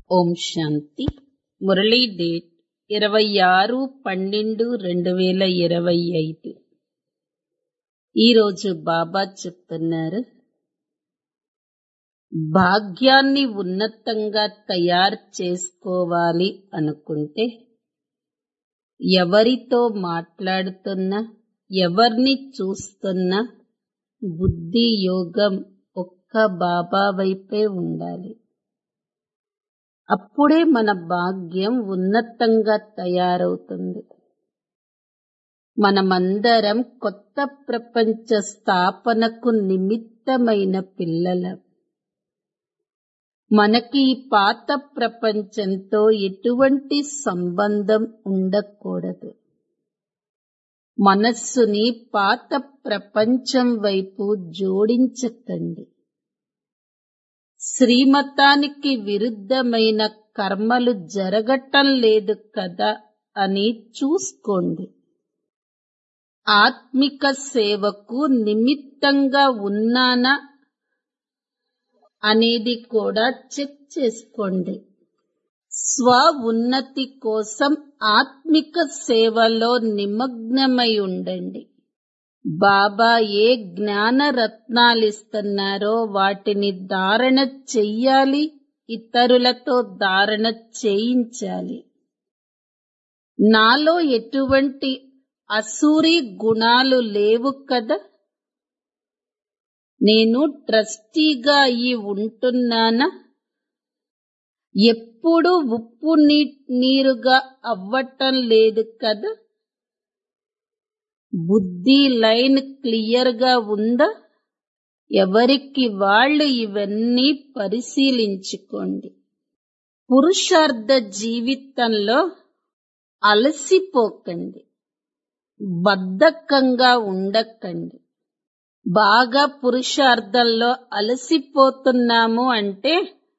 ఓం శాంతి Murali date ఇరవై ఆరు పన్నెండు రెండు వేల ఇరవై ఐదు ఈరోజు బాబా చెప్తున్నారు భాగ్యాన్ని ఉన్నతంగా తయారు చేసుకోవాలి అనుకుంటే ఎవరితో మాట్లాడుతున్నా ఎవరిని చూస్తున్నా బుద్ధి యోగం ఒక్క బాబా వైపే ఉండాలి అప్పుడే మన భాగ్యం ఉన్నతంగా తయారవుతుంది మనమందరం కొత్త ప్రపంచ స్థాపనకు నిమిత్తమైన పిల్లలం మనకి ఈ పాత ప్రపంచంతో ఎటువంటి సంబంధం ఉండకూడదు మనస్సుని పాత ప్రపంచం వైపు జోడించకండి శ్రీమతానికి విరుద్ధమైన కర్మలు జరగటం లేదు కదా అని చూసుకోండి ఆత్మిక సేవకు నిమిత్తంగా ఉన్నానా అనేది కూడా చెక్ చేసుకోండి స్వ ఉన్నతి కోసం ఆత్మిక సేవలో నిమగ్నమై ఉండండి బాబా ఏ జ్ఞాన రత్నాలిస్తున్నారో వాటిని ధారణ చెయ్యాలి ఇతరులతో ధారణ చేయించాలి నాలో ఎటువంటి అసూరి గుణాలు లేవు కదా నేను ట్రస్టీగా అయి ఉంటున్నానా ఎప్పుడు ఉప్పు నీరుగా అవ్వటం లేదు కదా బుద్ధి లైన్ క్లియర్ గా ఉందా ఎవరికి వాళ్ళు ఇవన్నీ పరిశీలించుకోండి పురుషార్థ జీవితంలో అలసిపోకండి బద్ధకంగా ఉండకండి బాగా పురుషార్థంలో అలసిపోతున్నాము అంటే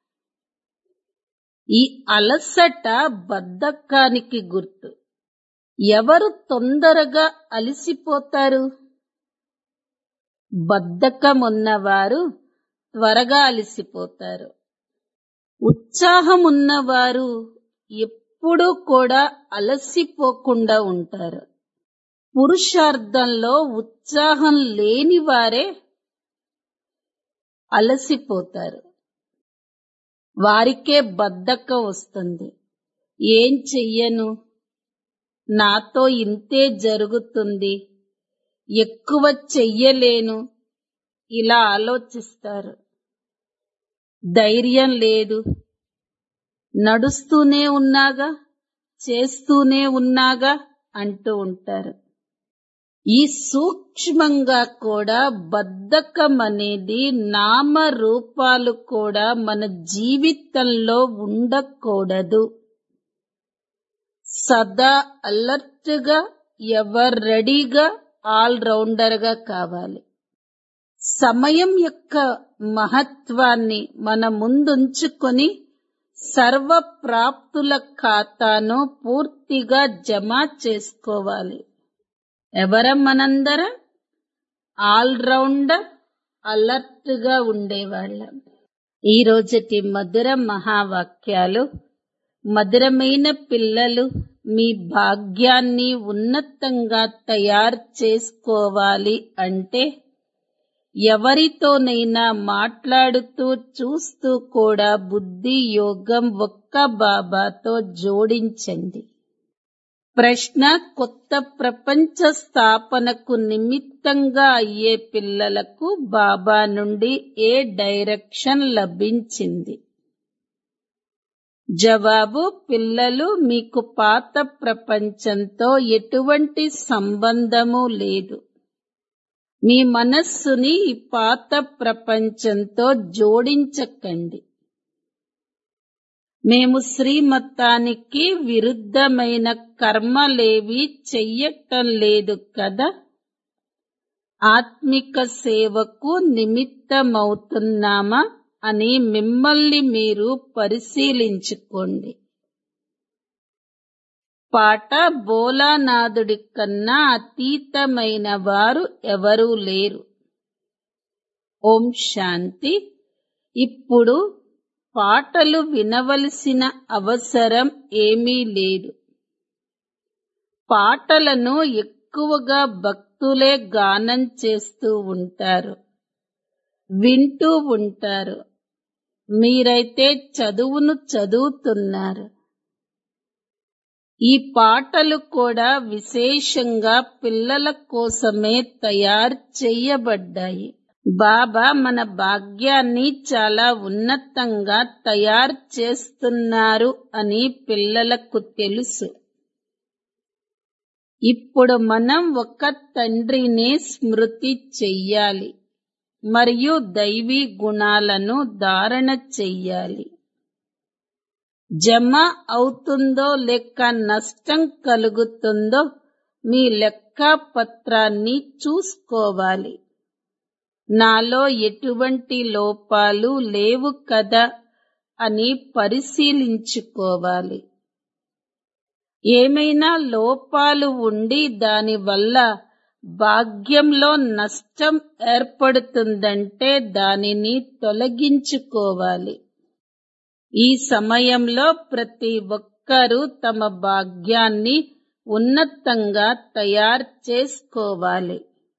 ఈ అలసట బద్ధకానికి గుర్తు ఎవరు తొందరగా అలసిపోతారు బద్ధకం ఉన్నవారు త్వరగా అలసిపోతారు ఉత్సాహం ఉన్నవారు ఎప్పుడూ కూడా అలసిపోకుండా ఉంటారు పురుషార్థంలో ఉత్సాహం లేని వారే అలసిపోతారు వారికే బద్ధకం వస్తుంది ఏం చెయ్యను నాతో ఇంతే జరుగుతుంది ఎక్కువ చెయ్యలేను ఇలా ఆలోచిస్తారు ధైర్యం లేదు నడుస్తూనే ఉన్నాగా చేస్తూనే ఉన్నాగా అంటూ ఉంటారు ఈ సూక్ష్మంగా కూడా బద్ధకం అనేది నామ రూపాలు కూడా మన జీవితంలో ఉండకూడదు సదా అలర్ట్ గా ఎవర్ రెడీగా ఆల్ రౌండర్ గా కావాలి సమయం యొక్క మహత్వాన్ని మన ముందుంచుకొని సర్వ ప్రాప్తుల ఖాతాను పూర్తిగా జమ చేసుకోవాలి ఎవరం మనందరం ఆల్ రౌండర్ అలర్ట్ గా ఉండేవాళ్ళం ఈ రోజటి మధుర మహావాక్యాలు మధురమైన పిల్లలు మీ భాగ్యాన్ని ఉన్నతంగా తయారు చేసుకోవాలి అంటే ఎవరితోనైనా మాట్లాడుతూ చూస్తూ కూడా బుద్ధి యోగం ఒక్క బాబాతో జోడించండి ప్రశ్న కొత్త ప్రపంచ స్థాపనకు నిమిత్తంగా అయ్యే పిల్లలకు బాబా నుండి ఏ డైరెక్షన్ లభించింది జవాబు పిల్లలు మీకు పాత ప్రపంచంతో ఎటువంటి సంబంధము లేదు మీ మనస్సుని ఈ పాత ప్రపంచంతో జోడించకండి మేము శ్రీమతానికి విరుద్ధమైన కర్మలేవి చెయ్యటం లేదు కదా ఆత్మిక సేవకు నిమిత్తమవుతున్నామా అని మిమ్మల్ని మీరు పరిశీలించుకోండి పాట బోలానాథుడి కన్నా అతీతమైన వారు ఎవరూ లేరు ఓం శాంతి ఇప్పుడు పాటలు వినవలసిన అవసరం ఏమీ లేదు పాటలను ఎక్కువగా భక్తులే గానం చేస్తూ ఉంటారు వింటూ ఉంటారు మీరైతే చదువును చదువుతున్నారు ఈ పాటలు కూడా విశేషంగా పిల్లల కోసమే తయారు చేయబడ్డాయి బాబా మన భాగ్యాన్ని చాలా ఉన్నతంగా తయారు చేస్తున్నారు అని పిల్లలకు తెలుసు ఇప్పుడు మనం ఒక తండ్రిని స్మృతి చెయ్యాలి మరియు దైవీ గుణాలను ధారణ చెయ్యాలి జమ అవుతుందో లేక నష్టం కలుగుతుందో మీ లెక్క పత్రాన్ని చూసుకోవాలి నాలో ఎటువంటి లోపాలు లేవు కదా అని పరిశీలించుకోవాలి ఏమైనా లోపాలు ఉండి దానివల్ల భాగ్యంలో నష్టం ఏర్పడుతుందంటే దానిని తొలగించుకోవాలి ఈ సమయంలో ప్రతి ఒక్కరూ తమ భాగ్యాన్ని ఉన్నతంగా తయారు చేసుకోవాలి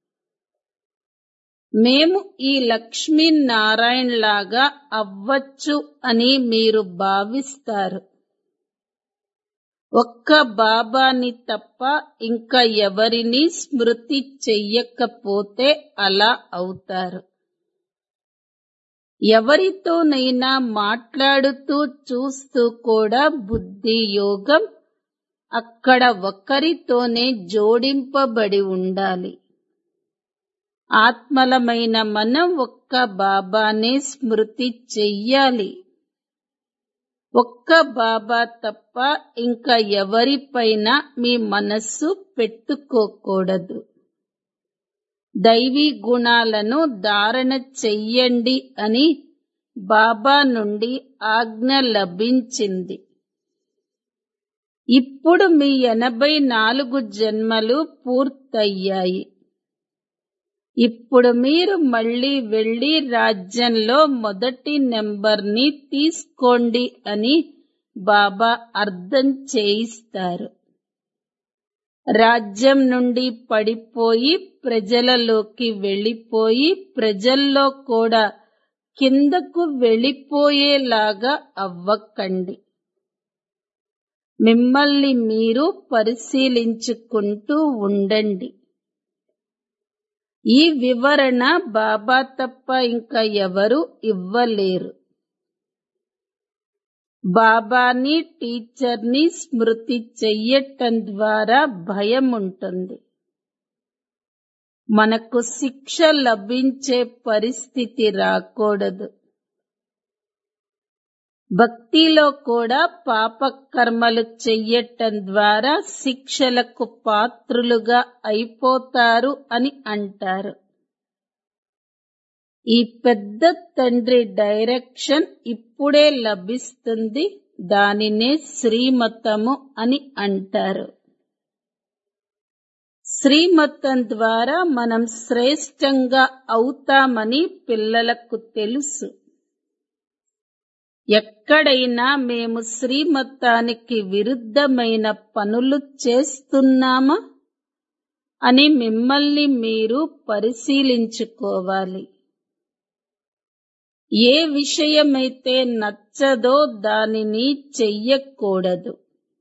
మేము ఈ లక్ష్మీనారాయణ లాగా అవ్వచ్చు అని మీరు భావిస్తారు ఒక్క బాబాని తప్ప ఇంకా ఎవరిని స్మృతి చెయ్యకపోతే అలా అవుతారు ఎవరితోనైనా మాట్లాడుతూ చూస్తూ కూడా బుద్ధి యోగం అక్కడ ఒక్కరితోనే జోడింపబడి ఉండాలి ఆత్మలమైన మనం ఒక్క బాబానే స్మృతి చెయ్యాలి ఒక్క బాబా తప్ప ఇంకా ఎవరిపైన మీ మనస్సు పెట్టుకోకూడదు దైవీ గుణాలను ధారణ చెయ్యండి అని బాబా నుండి ఆజ్ఞ లభించింది ఇప్పుడు మీ ఎనభై నాలుగు జన్మలు పూర్తయ్యాయి ఇప్పుడు మీరు మళ్ళీ వెళ్లి రాజ్యంలో మొదటి నెంబర్ని తీసుకోండి అని బాబా అర్థం చేయిస్తారు రాజ్యం నుండి పడిపోయి ప్రజలలోకి వెళ్ళిపోయి ప్రజల్లో కూడా కిందకు వెళ్ళిపోయేలాగా అవ్వకండి మిమ్మల్ని మీరు పరిశీలించుకుంటూ ఉండండి ఈ వివరణ బాబా తప్ప ఇంకా ఎవరు ఇవ్వలేరు బాబాని టీచర్ని స్మృతి చెయ్యటం ద్వారా భయం ఉంటుంది మనకు శిక్ష లభించే పరిస్థితి రాకూడదు భక్తిలో కూడా పాపకర్మలు చెయ్యటం ద్వారా శిక్షలకు పాత్రులుగా అయిపోతారు అని అంటారు ఈ పెద్ద తండ్రి డైరెక్షన్ ఇప్పుడే లభిస్తుంది దానినే శ్రీమతము అని అంటారు శ్రీమతం ద్వారా మనం శ్రేష్టంగా అవుతామని పిల్లలకు తెలుసు ఎక్కడైనా మేము శ్రీమతానికి విరుద్ధమైన పనులు చేస్తున్నామా అని మిమ్మల్ని మీరు పరిశీలించుకోవాలి ఏ విషయమైతే నచ్చదో దానిని చెయ్యకూడదు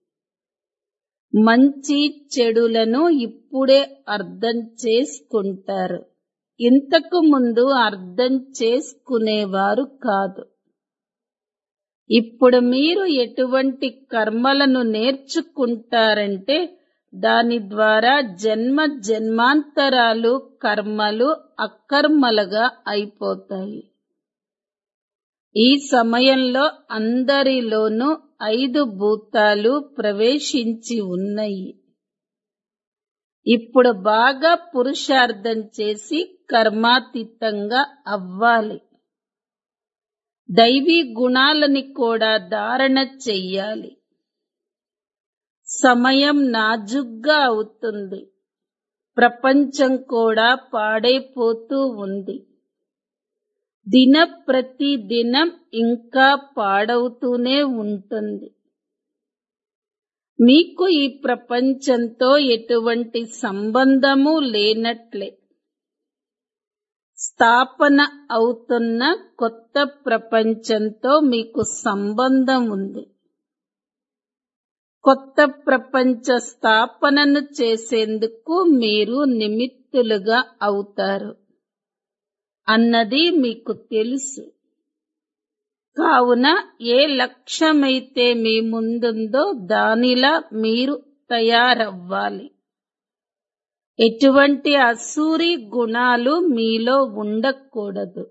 మంచి చెడులను ఇప్పుడే అర్థం చేసుకుంటారు ఇంతకు ముందు అర్థం చేసుకునేవారు కాదు ఇప్పుడు మీరు ఎటువంటి కర్మలను నేర్చుకుంటారంటే దాని ద్వారా జన్మ జన్మాంతరాలు కర్మలు అకర్మలుగా అయిపోతాయి ఈ సమయంలో అందరిలోనూ ఐదు భూతాలు ప్రవేశించి ఉన్నాయి ఇప్పుడు బాగా పురుషార్థం చేసి కర్మాతీతంగా అవ్వాలి దైవీ గుణాలని కూడా ధారణ చెయ్యాలి సమయం నాజుగ్గా అవుతుంది ప్రపంచం కూడా పాడైపోతూ ఉంది దిన ప్రతి దినం ఇంకా పాడవుతూనే ఉంటుంది మీకు ఈ ప్రపంచంతో ఎటువంటి సంబంధము లేనట్లే స్థాపన అవుతున్న కొత్త ప్రపంచంతో మీకు సంబంధం ఉంది కొత్త ప్రపంచ స్థాపనను చేసేందుకు మీరు నిమిత్తులుగా అవుతారు అన్నది మీకు తెలుసు కావున ఏ లక్ష్యమైతే మీ ముందుందో దానిలా మీరు తయారవ్వాలి ఎటువంటి అసూరి గుణాలు మీలో ఉండకూడదు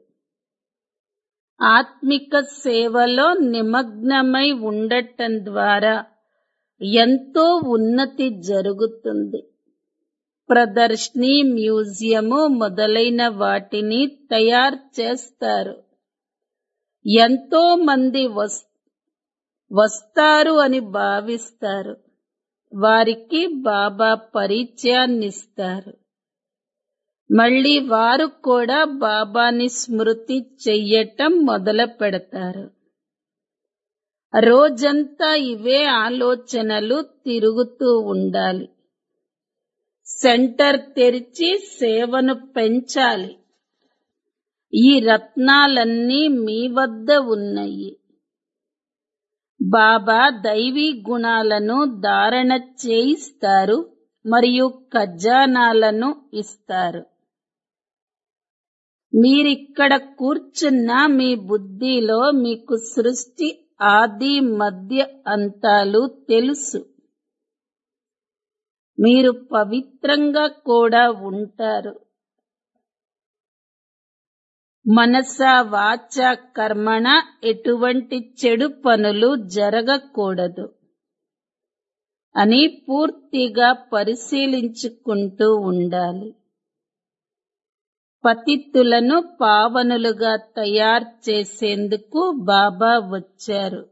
ఆత్మిక సేవలో నిమగ్నమై ఉండటం ద్వారా ఎంతో ఉన్నతి జరుగుతుంది ప్రదర్శని మ్యూజియము మొదలైన వాటిని తయారు చేస్తారు ఎంతో మంది వస్- వస్తారు అని భావిస్తారు వారికి బాబా పరిచయాన్నిస్తారు మళ్ళీ వారు కూడా బాబాని స్మృతి చెయ్యటం మొదలు పెడతారు రోజంతా ఇవే ఆలోచనలు తిరుగుతూ ఉండాలి సెంటర్ తెరిచి సేవను పెంచాలి ఈ రత్నాలన్నీ మీ వద్ద ఉన్నాయి బాబా దైవీ గుణాలను ధారణ చేయిస్తారు మరియు ఖజానాలను ఇస్తారు మీరిక్కడ కూర్చున్న మీ బుద్ధిలో మీకు సృష్టి ఆది మధ్య అంతాలు తెలుసు మీరు పవిత్రంగా కూడా ఉంటారు మనస వాచ కర్మణ ఎటువంటి చెడు పనులు జరగకూడదు అని పూర్తిగా పరిశీలించుకుంటూ ఉండాలి పతితులను పావనులుగా తయారు చేసేందుకు బాబా వచ్చారు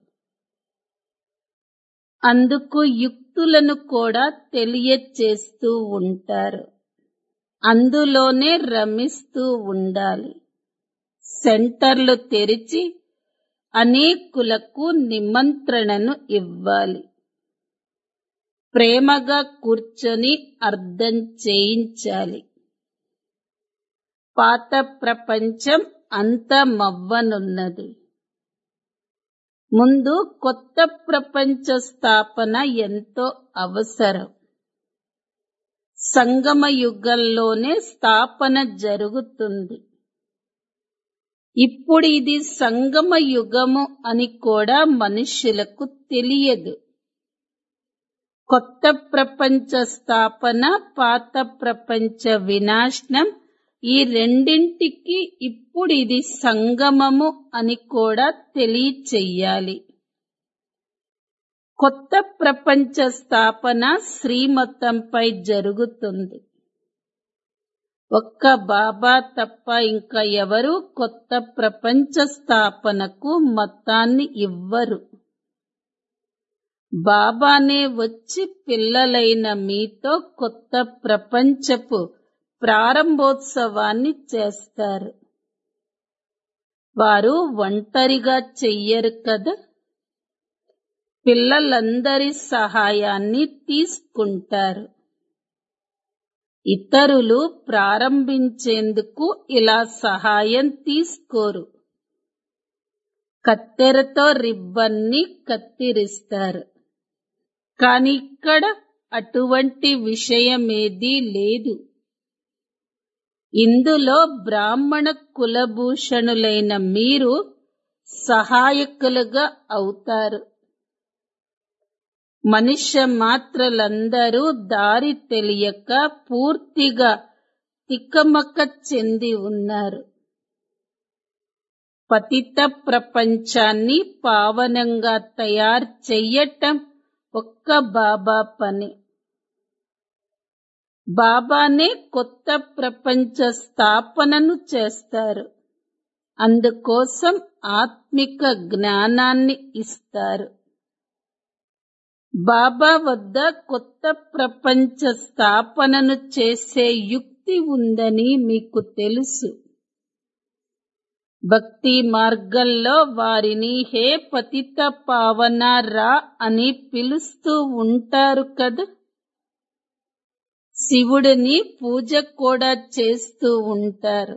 అందుకు యుక్తులను కూడా తెలియచేస్తూ ఉంటారు అందులోనే రమిస్తూ ఉండాలి సెంటర్లు తెరిచి అనేకులకు నిమంత్రణను ఇవ్వాలి ప్రేమగా కూర్చొని అర్థం చేయించాలి పాత ప్రపంచం అంతమవ్వనున్నది ముందు కొత్త ప్రపంచ స్థాపన ఎంతో అవసరం సంగమ యుగంలోనే స్థాపన జరుగుతుంది ఇప్పుడు ఇది సంగమ యుగము అని కూడా మనుష్యులకు తెలియదు కొత్త ప్రపంచ స్థాపన పాత ప్రపంచ వినాశనం ఈ రెండింటికి ఇప్పుడు ఇది సంగమము అని కూడా తెలియచెయ్యాలి కొత్త ప్రపంచ స్థాపన శ్రీమతంపై జరుగుతుంది ఒక్క బాబా తప్ప ఇంకా ఎవరు కొత్త ప్రపంచ స్థాపనకు మతాన్ని ఇవ్వరు బాబానే వచ్చి పిల్లలైన మీతో కొత్త ప్రపంచపు ప్రారంభోత్సవాన్ని చేస్తారు వారు ఒంటరిగా చెయ్యరు కదా పిల్లలందరి సహాయాన్ని తీసుకుంటారు ఇతరులు ప్రారంభించేందుకు ఇలా సహాయం తీసుకోరు కత్తెరతో రిబ్బన్ని కత్తిరిస్తారు కాని ఇక్కడ అటువంటి విషయమేదీ లేదు ఇందులో బ్రాహ్మణ కులభూషణులైన మీరు సహాయకులుగా అవుతారు మనుష్య మాత్రలందరూ దారి తెలియక పూర్తిగా తికమక చెంది ఉన్నారు పతిత ప్రపంచాన్ని పావనంగా తయారు చెయ్యటం ఒక్క బాబా పని బాబానే కొత్త ప్రపంచ స్థాపనను చేస్తారు అందుకోసం ఆత్మిక జ్ఞానాన్ని ఇస్తారు బాబా వద్ద కొత్త ప్రపంచ స్థాపనను చేసే యుక్తి ఉందని మీకు తెలుసు భక్తి మార్గంలో వారిని హే పతిత పావన రా అని పిలుస్తూ ఉంటారు కదా శివుడిని పూజ కూడా చేస్తూ ఉంటారు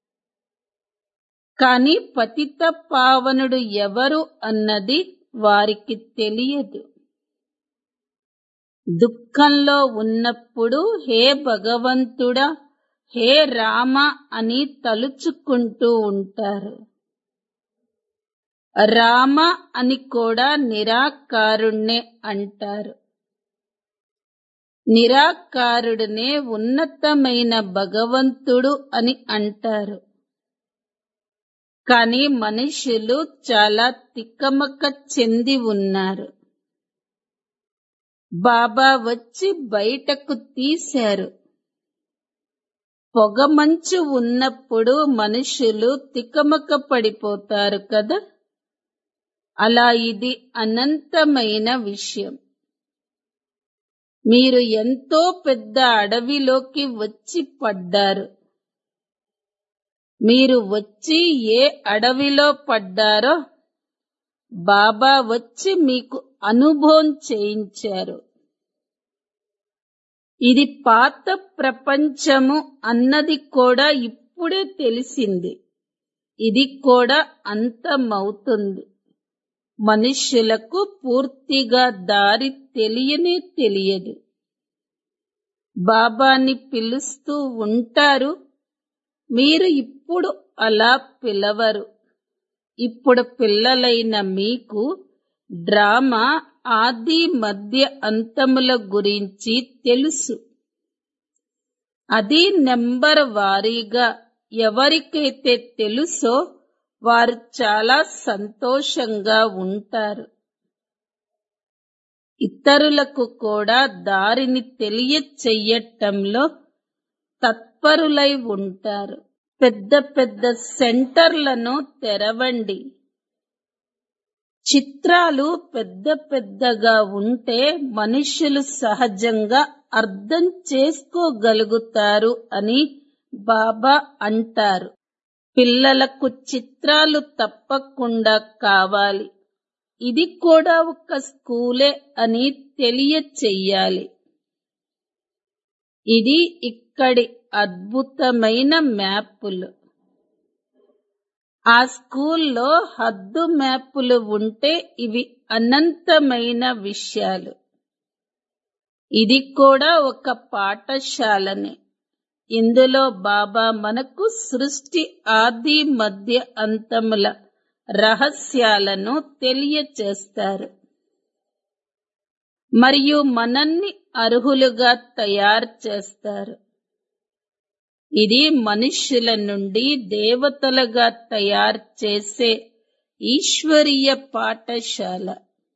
కాని పతిత పావనుడు ఎవరు అన్నది వారికి తెలియదు దుఃఖంలో ఉన్నప్పుడు హే భగవంతుడా హే రామ అని తలుచుకుంటూ ఉంటారు రామ అని కూడా నిరాకారుణ్ణే అంటారు నిరాకారుడినే ఉన్నతమైన భగవంతుడు అని అంటారు కాని మనుషులు చాలా తిక్కమక్క చెంది ఉన్నారు బాబా వచ్చి బయటకు తీశారు పొగమంచు ఉన్నప్పుడు మనుషులు తికమక పడిపోతారు కదా అలా ఇది అనంతమైన విషయం మీరు ఎంతో పెద్ద అడవిలోకి వచ్చి పడ్డారు మీరు వచ్చి ఏ అడవిలో పడ్డారో బాబా వచ్చి మీకు అనుభవం చేయించారు ఇది పాత ప్రపంచము అన్నది కూడా ఇప్పుడే తెలిసింది ఇది కూడా అంతమవుతుంది మనుష్యులకు పూర్తిగా దారి తెలియనే తెలియదు బాబాని పిలుస్తూ ఉంటారు మీరు ఇప్పుడు అలా పిలవరు ఇప్పుడు పిల్లలైన మీకు డ్రామా ఆది మధ్య అంతముల గురించి తెలుసు అది నెంబర్ వారీగా ఎవరికైతే తెలుసో వారు చాలా సంతోషంగా ఉంటారు ఇతరులకు కూడా దారిని తెలియచెయ్యటంలో తత్పరులై ఉంటారు పెద్ద పెద్ద సెంటర్లను తెరవండి చిత్రాలు పెద్ద పెద్దగా ఉంటే మనుషులు సహజంగా అర్థం చేసుకోగలుగుతారు అని బాబా అంటారు పిల్లలకు చిత్రాలు తప్పకుండా కావాలి ఇది కూడా ఒక స్కూలే అని తెలియచెయ్యాలి ఇది ఇక్కడి అద్భుతమైన మ్యాపులు ఆ స్కూల్లో హద్దు మ్యాపులు ఉంటే ఇవి అనంతమైన విషయాలు ఇది కూడా ఒక పాఠశాలనే ఇందులో బాబా మనకు సృష్టి ఆది మధ్య అంతముల రహస్యాలను తెలియచేస్తారు మరియు మనల్ని అర్హులుగా తయారు చేస్తారు ఇది మనుష్యుల నుండి దేవతలుగా తయారు చేసే ఈశ్వరీయ పాఠశాల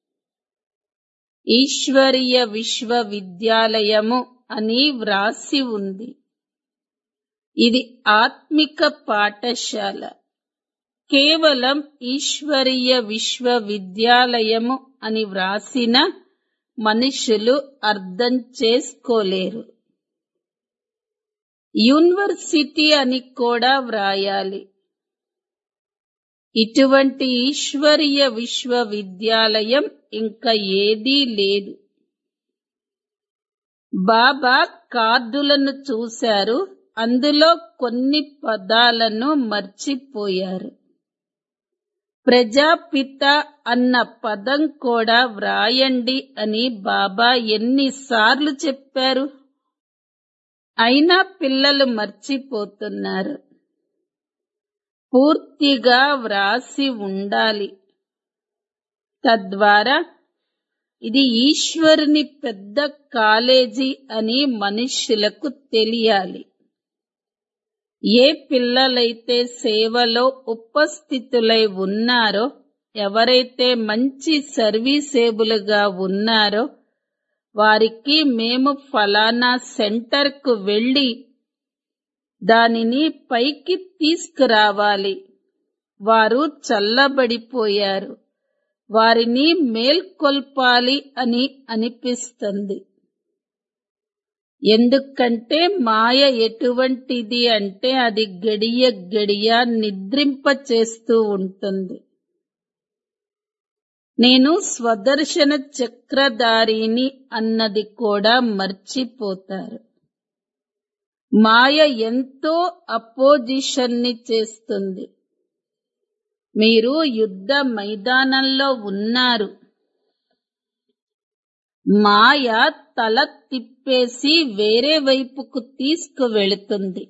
ఈశ్వరీయ విశ్వవిద్యాలయము అని వ్రాసి ఉంది ఇది ఆత్మిక పాఠశాల కేవలం ఈశ్వరీయ విశ్వవిద్యాలయము అని వ్రాసిన మనుషులు అర్థం చేసుకోలేరు యూనివర్సిటీ అని కూడా వ్రాయాలి ఇటువంటి ఈశ్వరీయ విశ్వవిద్యాలయం ఇంకా ఏదీ లేదు బాబా కార్డులను చూశారు అందులో కొన్ని పదాలను మర్చిపోయారు ప్రజాపిత అన్న పదం కూడా వ్రాయండి అని బాబా ఎన్నిసార్లు చెప్పారు అయినా పిల్లలు మర్చిపోతున్నారు పూర్తిగా వ్రాసి ఉండాలి తద్వారా ఇది ఈశ్వరుని పెద్ద కాలేజీ అని మనుష్యులకు తెలియాలి ఏ పిల్లలైతే సేవలో ఉపస్థితులై ఉన్నారో ఎవరైతే మంచి సర్వీసేబులుగా ఉన్నారో వారికి మేము ఫలానా సెంటర్కు వెళ్ళి దానిని పైకి తీసుకురావాలి వారు చల్లబడిపోయారు వారిని మేల్కొల్పాలి అని అనిపిస్తుంది ఎందుకంటే మాయ ఎటువంటిది అంటే అది గడియ గడియ నిద్రింప చేస్తూ ఉంటుంది నేను స్వదర్శన చక్రధారిని అన్నది కూడా మర్చిపోతారు మాయ ఎంతో అపోజిషన్ ని చేస్తుంది మీరు యుద్ధ మైదానంలో ఉన్నారు మాయ తల తిప్పేసి వేరే వైపుకు తీసుకువెళుతుంది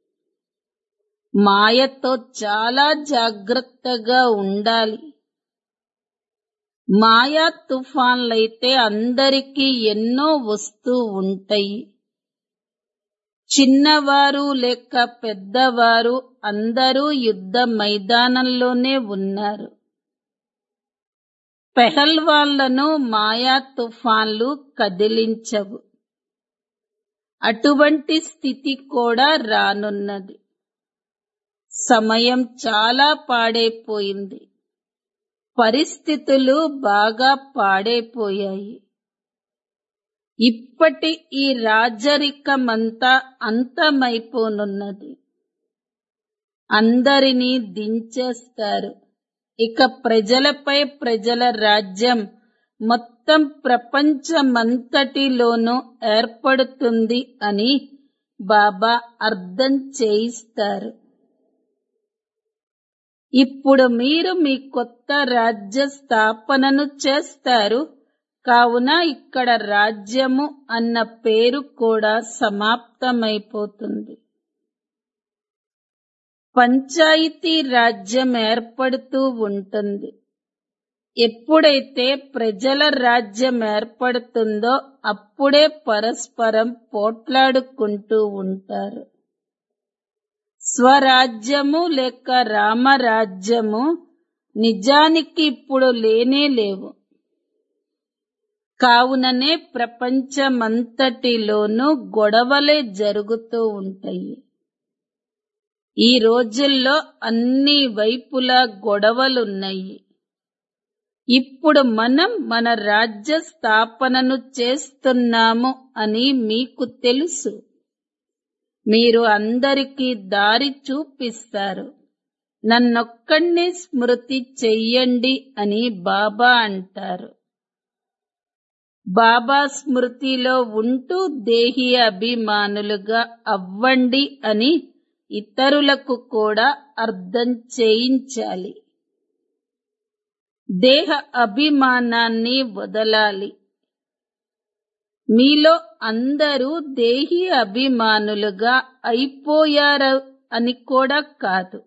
మాయతో చాలా జాగ్రత్తగా ఉండాలి మాయా తుఫాన్లైతే అందరికీ ఎన్నో వస్తూ ఉంటాయి చిన్నవారు లేక పెద్దవారు అందరూ యుద్ధ మైదానంలోనే ఉన్నారు పెహల్వాళ్లను మాయా తుఫాన్లు కదిలించవు అటువంటి స్థితి కూడా రానున్నది సమయం చాలా పాడైపోయింది పరిస్థితులు బాగా పాడైపోయాయి ఇప్పటి ఈ రాజరికమంతా అంతమైపోనున్నది అందరినీ దించేస్తారు ఇక ప్రజలపై ప్రజల రాజ్యం మొత్తం ప్రపంచమంతటిలోనూ ఏర్పడుతుంది అని బాబా అర్థం చేయిస్తారు ఇప్పుడు మీరు మీ కొత్త రాజ్య స్థాపనను చేస్తారు కావున ఇక్కడ రాజ్యము అన్న పేరు కూడా సమాప్తమైపోతుంది పంచాయతీ రాజ్యం ఏర్పడుతూ ఉంటుంది ఎప్పుడైతే ప్రజల రాజ్యం ఏర్పడుతుందో అప్పుడే పరస్పరం పోట్లాడుకుంటూ ఉంటారు స్వరాజ్యము లేక రామరాజ్యము నిజానికి ఇప్పుడు లేనే లేవు కావుననే ప్రపంచమంతటిలోనూ గొడవలే జరుగుతూ ఉంటాయి ఈ రోజుల్లో అన్ని వైపులా గొడవలున్నాయి ఇప్పుడు మనం మన రాజ్య స్థాపనను చేస్తున్నాము అని మీకు తెలుసు మీరు అందరికీ దారి చూపిస్తారు నన్నొక్కడినే స్మృతి చెయ్యండి అని బాబా అంటారు బాబా స్మృతిలో ఉంటూ దేహి అభిమానులుగా అవ్వండి అని ఇతరులకు కూడా అర్థం చేయించాలి దేహ అభిమానాన్ని వదలాలి మీలో అందరూ దేహి అభిమానులుగా అయిపోయారు అని కూడా కాదు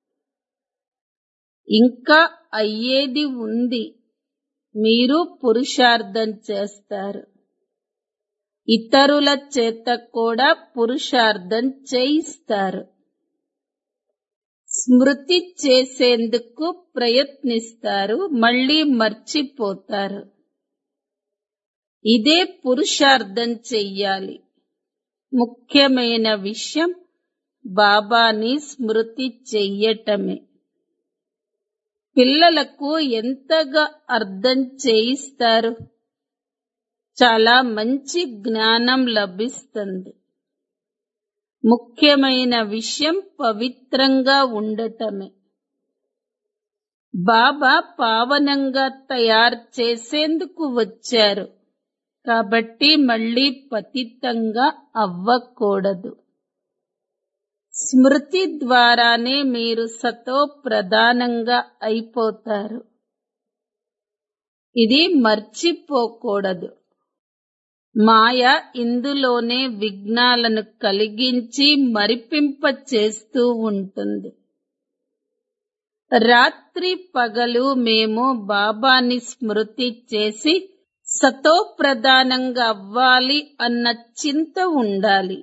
ఇంకా అయ్యేది ఉంది మీరు పురుషార్థం చేస్తారు ఇతరుల చేత కూడా పురుషార్థం చేయిస్తారు స్మృతి చేసేందుకు ప్రయత్నిస్తారు మళ్ళీ మర్చిపోతారు ఇదే పురుషార్థం చెయ్యాలి ముఖ్యమైన విషయం బాబాని స్మృతి చెయ్యటమే పిల్లలకు ఎంతగా అర్థం చేయిస్తారు చాలా మంచి జ్ఞానం లభిస్తుంది ముఖ్యమైన విషయం పవిత్రంగా ఉండటమే బాబా పావనంగా తయారు చేసేందుకు వచ్చారు కాబట్టి మళ్ళీ పతితంగా అవ్వకూడదు స్మృతి ద్వారానే మీరు సతో ప్రధానంగా అయిపోతారు ఇది మర్చిపోకూడదు మాయ ఇందులోనే విఘ్నాలను కలిగించి మరిపింప చేస్తూ ఉంటుంది రాత్రి పగలు మేము బాబాని స్మృతి చేసి సతో ప్రధానంగా అవ్వాలి అన్న చింత ఉండాలి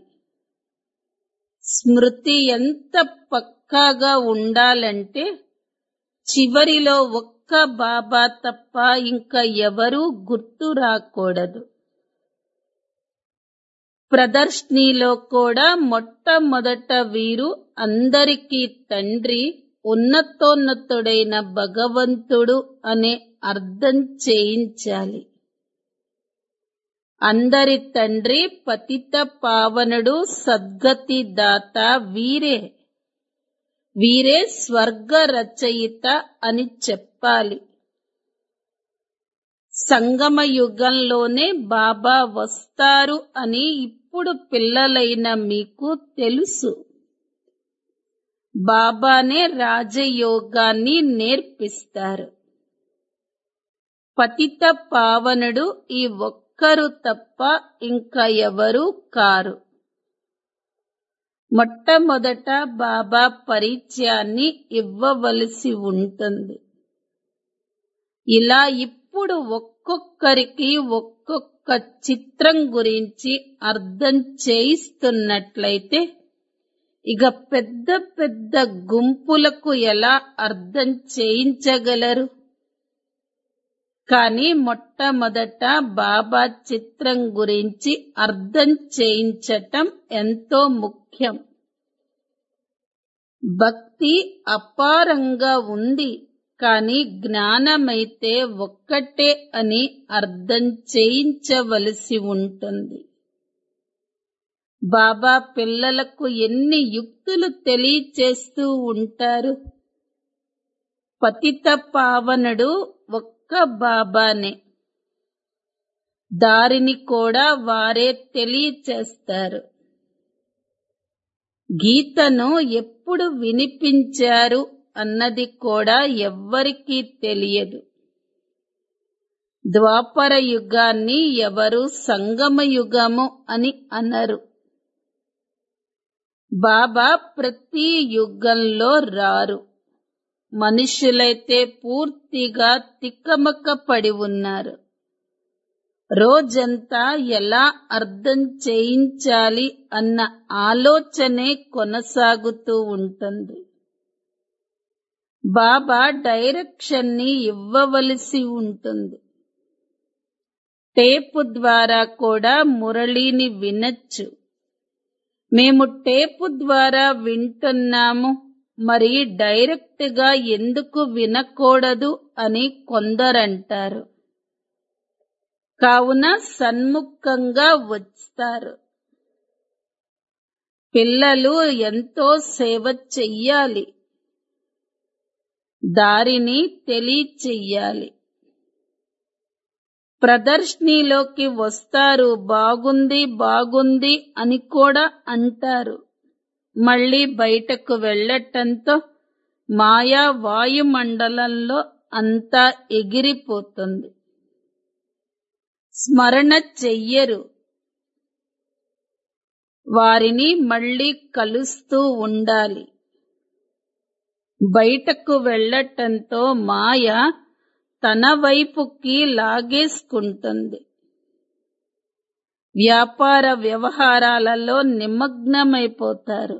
స్మృతి ఎంత పక్కాగా ఉండాలంటే చివరిలో ఒక్క బాబా తప్ప ఇంకా ఎవరూ గుర్తు రాకూడదు ప్రదర్శనీలో కూడా మొట్టమొదట వీరు అందరికీ తండ్రి ఉన్నతోన్నతుడైన భగవంతుడు అనే అర్థం చేయించాలి అందరి తండ్రి పతిత పావనుడు సద్గతి దాత వీరే వీరే స్వర్గ రచయిత అని చెప్పాలి సంగమ యుగంలోనే బాబా వస్తారు అని ఇప్పుడు పిల్లలైన మీకు తెలుసు బాబానే రాజయోగాన్ని నేర్పిస్తారు పతిత పావనుడు ఈ ఒక్కరు తప్ప ఇంకా ఎవరూ కారు మొట్టమొదట బాబా పరిచయాన్ని ఇవ్వవలసి ఉంటుంది ఇలా ఇప్పుడు ఒక్కొక్కరికి ఒక్కొక్క చిత్రం గురించి అర్థం చేయిస్తున్నట్లయితే ఇక పెద్ద పెద్ద గుంపులకు ఎలా అర్థం చేయించగలరు కానీ మొట్టమొదట బాబా చిత్రం గురించి అర్థం చేయించటం ఎంతో ముఖ్యం భక్తి అపారంగా ఉంది కానీ జ్ఞానమైతే ఒక్కటే అని అర్థం చేయించవలసి ఉంటుంది బాబా పిల్లలకు ఎన్ని యుక్తులు తెలియచేస్తూ ఉంటారు పతిత పావనుడు ఒక్క బాబానే దారిని కూడా వారే తెలియచేస్తారు గీతను ఎప్పుడు వినిపించారు అన్నది కూడా ఎవ్వరికీ తెలియదు ద్వాపర యుగాన్ని ఎవరు సంగమ యుగము అని అనరు బాబా ప్రతి యుగంలో రారు మనుషులైతే పూర్తిగా తిక్కమక్క పడి ఉన్నారు రోజంతా ఎలా అర్థం చేయించాలి అన్న ఆలోచనే కొనసాగుతూ ఉంటుంది బాబా డైరెక్షన్ ని ఇవ్వవలసి ఉంటుంది టేపు ద్వారా కూడా మురళిని వినొచ్చు మేము టేపు ద్వారా వింటున్నాము మరి డైరెక్ట్ గా ఎందుకు వినకూడదు అని కొందరంటారు కావున సన్ముఖంగా వస్తారు పిల్లలు ఎంతో సేవ చెయ్యాలి దారిని తెలియచెయ్యాలి ప్రదర్శనలోకి వస్తారు బాగుంది బాగుంది అని కూడా అంటారు మళ్ళీ బయటకు వెళ్ళటంతో మాయా వాయుమండలంలో అంతా ఎగిరిపోతుంది స్మరణ చెయ్యరు వారిని మళ్ళీ కలుస్తూ ఉండాలి బయటకు వెళ్ళటంతో మాయ తన వైపుకి లాగేసుకుంటుంది వ్యాపార వ్యవహారాలలో నిమగ్నమైపోతారు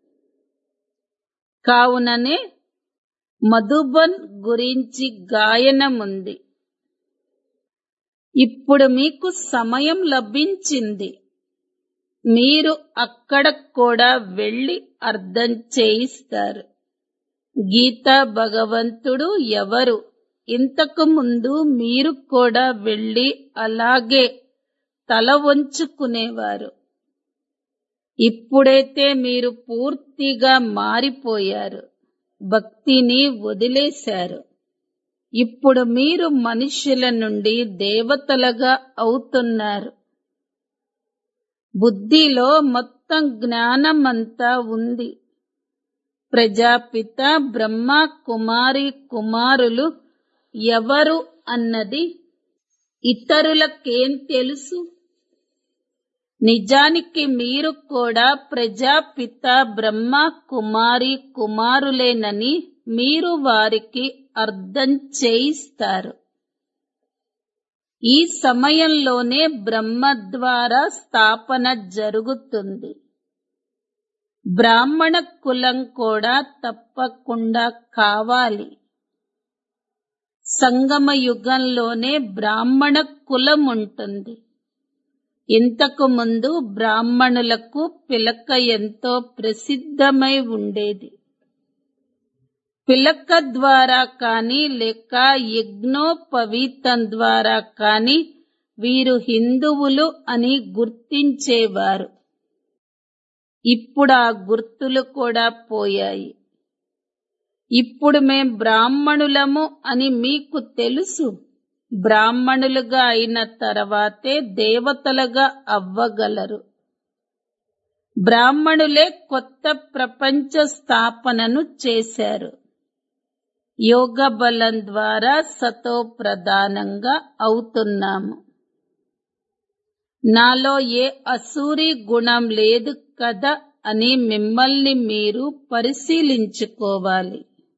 కావుననే మధుబన్ గురించి గాయనముంది ఇప్పుడు మీకు సమయం లభించింది మీరు అక్కడ కూడా వెళ్ళి అర్థం చేయిస్తారు గీతా భగవంతుడు ఎవరు ఇంతకు ముందు మీరు కూడా వెళ్ళి అలాగే తల వంచుకునేవారు ఇప్పుడైతే మీరు పూర్తిగా మారిపోయారు భక్తిని వదిలేశారు ఇప్పుడు మీరు మనుష్యుల నుండి దేవతలుగా అవుతున్నారు బుద్ధిలో మొత్తం జ్ఞానమంతా ఉంది ప్రజాపిత బ్రహ్మ కుమారి కుమారులు ఎవరు అన్నది ఇతరులకేం తెలుసు నిజానికి మీరు కూడా ప్రజాపిత బ్రహ్మ కుమారి కుమారులేనని మీరు వారికి అర్థం చేయిస్తారు ఈ సమయంలోనే బ్రహ్మ ద్వారా స్థాపన జరుగుతుంది బ్రాహ్మణ కులం కూడా తప్పకుండా కావాలి సంగమ యుగంలోనే బ్రాహ్మణ కులం ఉంటుంది ఇంతకు ముందు బ్రాహ్మణులకు పిలక ఎంతో ప్రసిద్ధమై ఉండేది పిలక ద్వారా కాని లేక యజ్ఞోపవీతం ద్వారా కాని వీరు హిందువులు అని గుర్తించేవారు ఇప్పుడు ఆ గుర్తులు కూడా పోయాయి ఇప్పుడు మేం బ్రాహ్మణులము అని మీకు తెలుసు బ్రాహ్మణులుగా అయిన తర్వాతే దేవతలుగా అవ్వగలరు బ్రాహ్మణులే కొత్త ప్రపంచ స్థాపనను చేశారు యోగ బలం ద్వారా సతో ప్రధానంగా అవుతున్నాము నాలో ఏ అసూరి గుణం లేదు కదా అని మిమ్మల్ని మీరు పరిశీలించుకోవాలి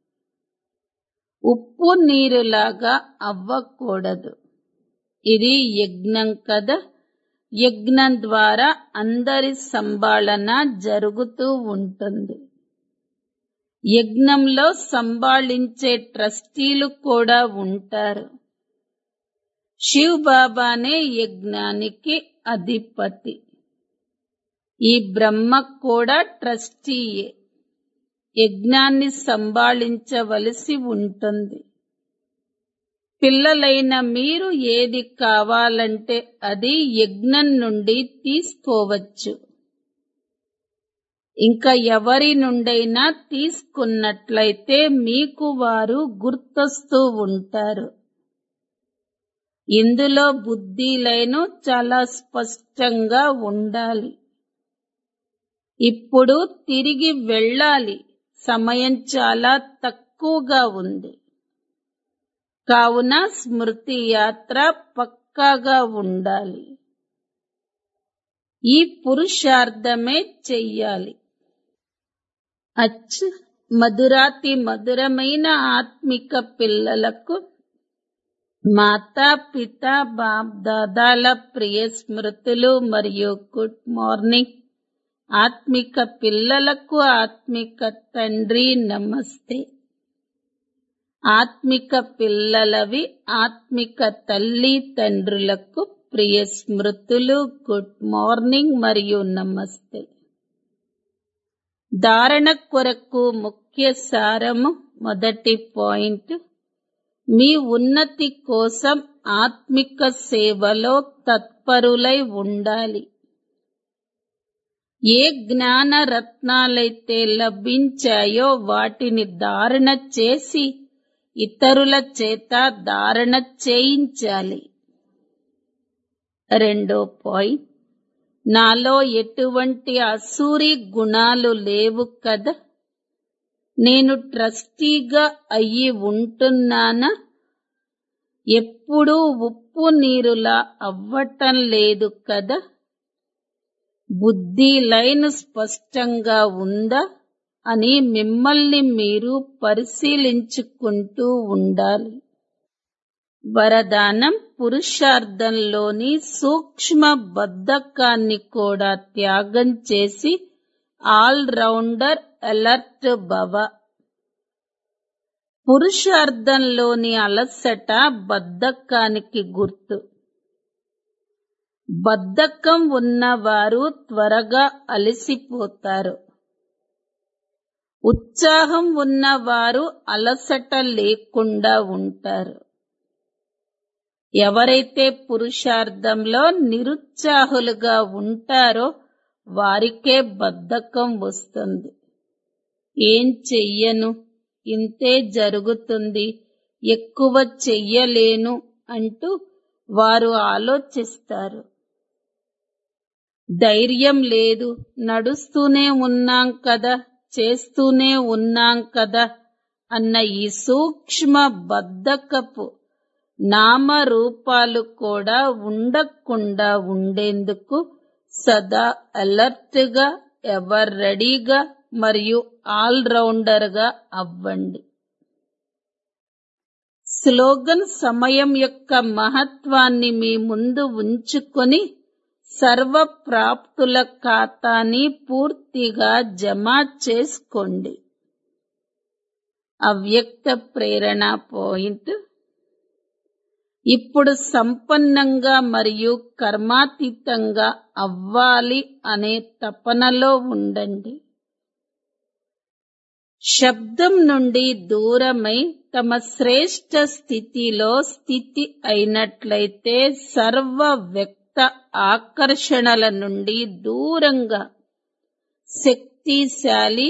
ఉప్పు నీరులాగా అవ్వకూడదు ఇది యజ్ఞం కదా యజ్ఞం ద్వారా అందరి సంభాళన జరుగుతూ ఉంటుంది యజ్ఞంలో సంభాళించే ట్రస్టీలు కూడా ఉంటారు శివ్ బాబానే యజ్ఞానికి అధిపతి ఈ బ్రహ్మ కూడా ట్రస్టీయే యజ్ఞాన్ని సంభాళించవలసి ఉంటుంది పిల్లలైన మీరు ఏది కావాలంటే అది యజ్ఞం నుండి తీసుకోవచ్చు ఇంకా ఎవరి నుండైనా తీసుకున్నట్లయితే మీకు వారు గుర్తొస్తూ ఉంటారు ఇందులో బుద్ధి లైను చాలా స్పష్టంగా ఉండాలి ఇప్పుడు తిరిగి వెళ్ళాలి సమయం చాలా తక్కువగా ఉంది కావున స్మృతి యాత్ర పక్కాగా ఉండాలి ఈ పురుషార్థమే చెయ్యాలి అచ్ మధురాతి మధురమైన ఆత్మిక పిల్లలకు మాతా పిత బాప్ దాదాల ప్రియ స్మృతులు మరియు గుడ్ మార్నింగ్ ఆత్మిక పిల్లలకు ఆత్మిక తండ్రి నమస్తే ఆత్మిక పిల్లలవి ఆత్మిక తల్లి తండ్రులకు ప్రియ స్మృతులు గుడ్ మార్నింగ్ మరియు నమస్తే ధారణ కొరకు ముఖ్య సారము మొదటి పాయింట్ మీ ఉన్నతి కోసం ఆత్మిక సేవలో తత్పరులై ఉండాలి ఏ జ్ఞాన రత్నాలైతే లభించాయో వాటిని ధారణ చేసి ఇతరుల చేత ధారణ చేయించాలి రెండో పాయింట్ నాలో ఎటువంటి అసూరి గుణాలు లేవు కదా నేను ట్రస్టీగా అయ్యి ఉంటున్నానా ఎప్పుడూ ఉప్పు నీరులా అవ్వటం లేదు కదా బుద్ధి లైన్ స్పష్టంగా ఉందా అని మిమ్మల్ని మీరు పరిశీలించుకుంటూ ఉండాలి వరదానం పురుషార్థంలోని సూక్ష్మ బద్ధకాన్ని కూడా త్యాగం చేసి ఆల్ రౌండర్ అలర్ట్ భవ పురుషార్థంలోని అలసట బద్ధకానికి గుర్తు బద్ధకం ఉన్నవారు త్వరగా అలసిపోతారు ఉత్సాహం ఉన్నవారు అలసట లేకుండా ఉంటారు ఎవరైతే పురుషార్థంలో నిరుత్సాహులుగా ఉంటారో వారికే బద్ధకం వస్తుంది ఏం చెయ్యను ఇంతే జరుగుతుంది ఎక్కువ చెయ్యలేను అంటూ వారు ఆలోచిస్తారు ధైర్యం లేదు నడుస్తూనే ఉన్నాం కదా చేస్తూనే ఉన్నాం కదా అన్న ఈ సూక్ష్మ బద్ధకపు నామరూపాలు కూడా ఉండకుండా ఉండేందుకు సదా అలర్ట్ గా ఎవర్ రెడీగా మరియు ఆల్ రౌండర్ గా అవ్వండి స్లోగన్ సమయం యొక్క మహత్వాన్ని మీ ముందు ఉంచుకొని సర్వ ప్రాప్తుల ఖాతాని పూర్తిగా జమ చేసుకోండి అవ్యక్త ప్రేరణ పాయింట్ ఇప్పుడు సంపన్నంగా మరియు కర్మాతీతంగా అవ్వాలి అనే తపనలో ఉండండి శబ్దం నుండి దూరమై తమ శ్రేష్ట స్థితిలో స్థితి అయినట్లయితే సర్వ వ్యక్త ఆకర్షణల నుండి దూరంగా శక్తిశాలి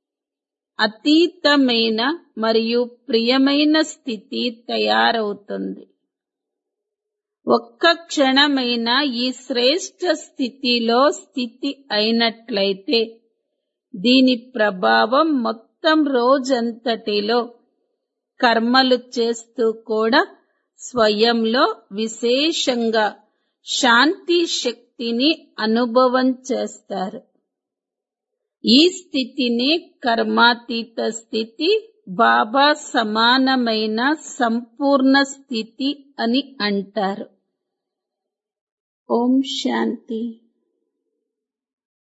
అతీతమైన మరియు ప్రియమైన స్థితి తయారవుతుంది ఒక్క క్షణమైన ఈ శ్రేష్ట స్థితిలో స్థితి అయినట్లయితే దీని ప్రభావం మొత్తం రోజంతటిలో కర్మలు చేస్తూ కూడా స్వయంలో విశేషంగా శాంతి శక్తిని అనుభవం చేస్తారు ఈ స్థితిని కర్మాతీత స్థితి బాబా సమానమైన సంపూర్ణ స్థితి అని అంటారు ఓం శాంతి